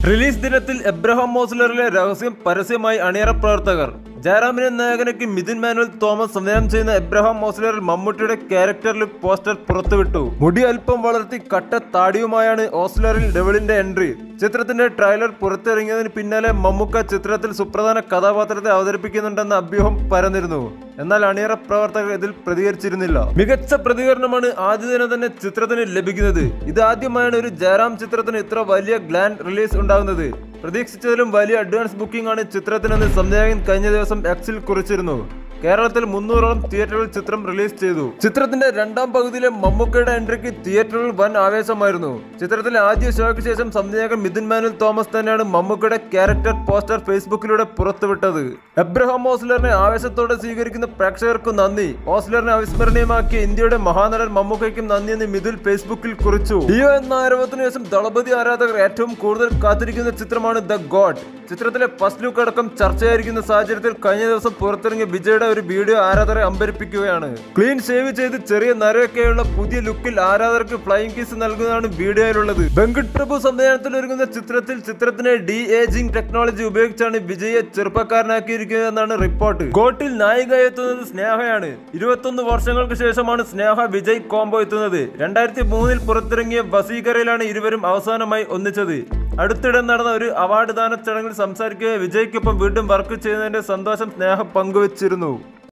release ദിനത്തിൽ Abraham മോസ്ലറിലെ രഹസ്യം പരസ്യമായി അണിയറ പ്രവർത്തകർ ജയറാമിനെ നായകനയ്ക്ക് മിഥുൻ മാനുവൽ തോമസ് സംവിധാനം ചെയ്യുന്ന എബ്രഹാം മോസ്ലറിൽ മമ്മൂട്ടിയുടെ ക്യാരക്ടറിൽ പോസ്റ്റർ പുറത്തുവിട്ടു മുടി അല്പം വളർത്തി കട്ട താടിയുമായാണ് ഓസ്ലറിൽ ഡെവിളിന്റെ എൻട്രി ചിത്രത്തിന്റെ ട്രailer പുറത്തിറങ്ങിയതിന് പിന്നാലെ മമ്മൂക്ക ചിത്രത്തിൽ സുപ്രധാന കഥാപാത്രത്തെ അവതരിപ്പിക്കുന്നുണ്ടെന്ന അഭ്യൂഹം പരന്നിരുന്നു എന്നാൽ അണിയറ പ്രവർത്തകർ ഇതിൽ പ്രതികരിച്ചിരുന്നില്ല മികച്ച പ്രതികരണമാണ് ആദ്യ ദിനം തന്നെ ചിത്രത്തിന് ലഭിക്കുന്നത് ഇതാദ്യമായാണ് ഒരു ജയറാം ചിത്രത്തിന് ഇത്ര വലിയ ഗ്ലാൻഡ് റിലീസ് ഉണ്ടാകുന്നത് പ്രതീക്ഷിച്ചതിലും വലിയ അഡ്വാൻസ് ബുക്കിംഗ് ആണ് ചിത്രത്തിനെന്ന് സംവിധായകൻ കഴിഞ്ഞ ദിവസം എക്സിൽ കുറിച്ചിരുന്നു കേരളത്തിൽ മുന്നൂറോളം തിയേറ്ററുകളിൽ ചിത്രം റിലീസ് ചെയ്തു ചിത്രത്തിന്റെ രണ്ടാം പകുതിയിലെ മമ്മൂക്കയുടെ എൻട്രിക്ക് തിയേറ്ററുകളിൽ വൻ ആവേശമായിരുന്നു ചിത്രത്തിലെ ആദ്യ ഷോയ്ക്ക് ശേഷം സംവിധായകൻ മിഥുൻ മാനുവൽ തോമസ് തന്നെയാണ് മമ്മൂക്കയുടെ ക്യാരക്ടർ പോസ്റ്റർ ഫേസ്ബുക്കിലൂടെ പുറത്തുവിട്ടത് എബ്രഹാം ഓസ്ലറിനെ ആവേശത്തോടെ സ്വീകരിക്കുന്ന പ്രേക്ഷകർക്ക് നന്ദി ഓസ്ലറിനെ അവിസ്മരണീയമാക്കിയ ഇന്ത്യയുടെ മഹാനടൻ മമ്മൂക്കയ്ക്കും നന്ദി എന്ന് മിഥുൽ ഫേസ്ബുക്കിൽ കുറിച്ചു ഡിയോ എന്ന ആരവത്തിന് ശേഷം ദളപതി ആരാധകർ ഏറ്റവും കൂടുതൽ കാത്തിരിക്കുന്ന ചിത്രമാണ് ദ ഗോഡ് ചിത്രത്തിലെ ഫസ്റ്റ് ലുക്ക് അടക്കം ചർച്ചയായിരിക്കുന്ന സാഹചര്യത്തിൽ കഴിഞ്ഞ ദിവസം പുറത്തിറങ്ങിയ വിജയുടെ ഒരു വീഡിയോ ആരാധകരെ അമ്പരിപ്പിക്കുകയാണ് ക്ലീൻ ഷേവ് ചെയ്ത് ചെറിയ നരയൊക്കെയുള്ള പുതിയ ലുക്കിൽ ആരാധകർക്ക് ഫ്ലൈയിങ് കിസ് നൽകുന്നതാണ് വീഡിയോയിലുള്ളത് വെങ്കട് പ്രഭു സംവിധാനത്തിൽ ഒരുങ്ങുന്ന ചിത്രത്തിൽ ചിത്രത്തിനെ ഡി ഏജിംഗ് ടെക്നോളജി ഉപയോഗിച്ചാണ് വിജയെ ചെറുപ്പക്കാരനാക്കിയിരിക്കുന്നതെന്നാണ് റിപ്പോർട്ട് ഗോട്ടിൽ നായികയായി എത്തുന്നത് സ്നേഹയാണ് ഇരുപത്തൊന്ന് വർഷങ്ങൾക്ക് ശേഷമാണ് സ്നേഹ വിജയ് കോംബോ എത്തുന്നത് രണ്ടായിരത്തി മൂന്നിൽ പുറത്തിറങ്ങിയ വസീകരയിലാണ് ഇരുവരും അവസാനമായി ഒന്നിച്ചത് അടുത്തിടെ നടന്ന ഒരു അവാർഡ് ദാന ചടങ്ങിൽ സംസാരിക്കുക വിജയ്ക്കൊപ്പം വീണ്ടും വർക്ക് ചെയ്യുന്നതിന്റെ സന്തോഷം സ്നേഹം പങ്കുവച്ചിരുന്നു